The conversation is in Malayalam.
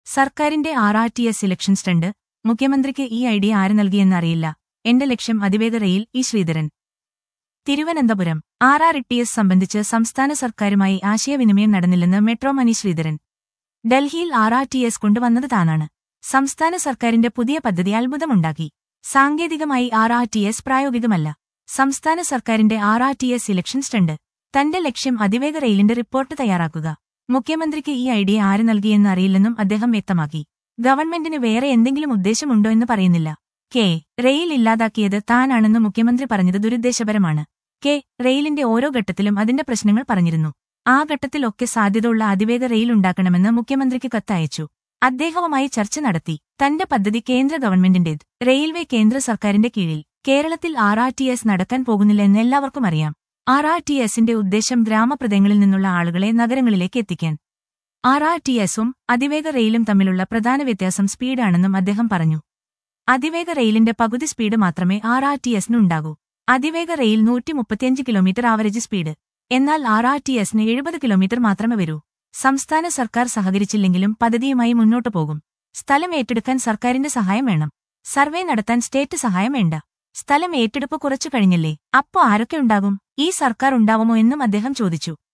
സർക്കാരിന്റെ R R T S election stunt മുഖ്യമന്ത്രിക്ക് ഈ ഐഡിയ ആര് നൽകിയെന്നറിയില്ല എന്റെ ലക്ഷ്യം അതിവേഗ rail E Sreedharan Thiruvananthapuram R R T S സംബന്ധിച്ച് സംസ്ഥാന സർക്കാരുമായി ആശയവിനിമയം നടന്നില്ലെന്ന് മെട്രോ മണി ശ്രീധരൻ ഡൽഹിയിൽ ആർ ആർ ടി എസ് കൊണ്ടുവന്നത് താനാണ് സംസ്ഥാന സർക്കാരിന്റെ പുതിയ പദ്ധതി അത്ഭുതമുണ്ടാക്കി സാങ്കേതികമായി ആർ ആർ ടി എസ് പ്രായോഗികമല്ല സംസ്ഥാന സർക്കാരിന്റെ R R T S election stunt തന്റെ ലക്ഷ്യം അതിവേഗ റെയിലിന്റെ റിപ്പോർട്ട് തയ്യാറാക്കുക മുഖ്യമന്ത്രിക്ക് ഈ ഐഡിയ ആര് നൽകിയെന്ന് അറിയില്ലെന്നും അദ്ദേഹം വ്യക്തമാക്കി ഗവൺമെന്റിന് വേറെ എന്തെങ്കിലും ഉദ്ദേശമുണ്ടോ എന്ന് പറയുന്നില്ല കെ റെയിൽ ഇല്ലാതാക്കിയത് താനാണെന്ന് മുഖ്യമന്ത്രി പറഞ്ഞത് ദുരുദ്ദേശപരമാണ് കെ റെയിലിന്റെ ഓരോ ഘട്ടത്തിലും അതിന്റെ പ്രശ്നങ്ങൾ പറഞ്ഞിരുന്നു ആ ഘട്ടത്തിലൊക്കെ സാധ്യതയുള്ള അതിവേഗ റെയിൽ ഉണ്ടാക്കണമെന്ന് മുഖ്യമന്ത്രിക്ക് കത്തയച്ചു അദ്ദേഹവുമായി ചർച്ച നടത്തി തന്റെ പദ്ധതി കേന്ദ്ര ഗവൺമെന്റിന്റേത് റെയിൽവേ കേന്ദ്ര സർക്കാരിന്റെ കീഴിൽ കേരളത്തിൽ ആർ ആർ ടി എസ് നടക്കാൻ പോകുന്നില്ലെന്ന് എല്ലാവർക്കും അറിയാം ആർ ആർ ടി എസിന്റെ ഉദ്ദേശം ഗ്രാമപ്രദേശങ്ങളിൽ നിന്നുള്ള ആളുകളെ നഗരങ്ങളിലേക്ക് എത്തിക്കാൻ ആർ ആർ ടി എസും അതിവേഗ റെയിലും തമ്മിലുള്ള പ്രധാന വ്യത്യാസം സ്പീഡാണെന്നും അദ്ദേഹം പറഞ്ഞു അതിവേഗ റെയിലിന്റെ പകുതി സ്പീഡ് മാത്രമേ ആർ ആർ ടി എസിന് ഉണ്ടാകൂ അതിവേഗ റെയിൽ നൂറ്റി മുപ്പത്തിയഞ്ച് കിലോമീറ്റർ ആവറേജ് സ്പീഡ് എന്നാൽ ആർ ആർ ടി എസിന് എഴുപത് കിലോമീറ്റർ മാത്രമേ വരൂ സംസ്ഥാന സർക്കാർ സഹകരിച്ചില്ലെങ്കിലും പദ്ധതിയുമായി മുന്നോട്ടു പോകും സ്ഥലം ഏറ്റെടുക്കാൻ സർക്കാരിന്റെ സഹായം വേണം സർവേ നടത്താൻ സ്റ്റേറ്റ് സഹായം വേണ്ട സ്ഥലം ഏറ്റെടുപ്പ് കുറച്ചു കഴിഞ്ഞല്ലേ അപ്പോ ആരൊക്കെ ഉണ്ടാകും ഈ സർക്കാർ ഉണ്ടാവുമോ എന്നും അദ്ദേഹം ചോദിച്ചു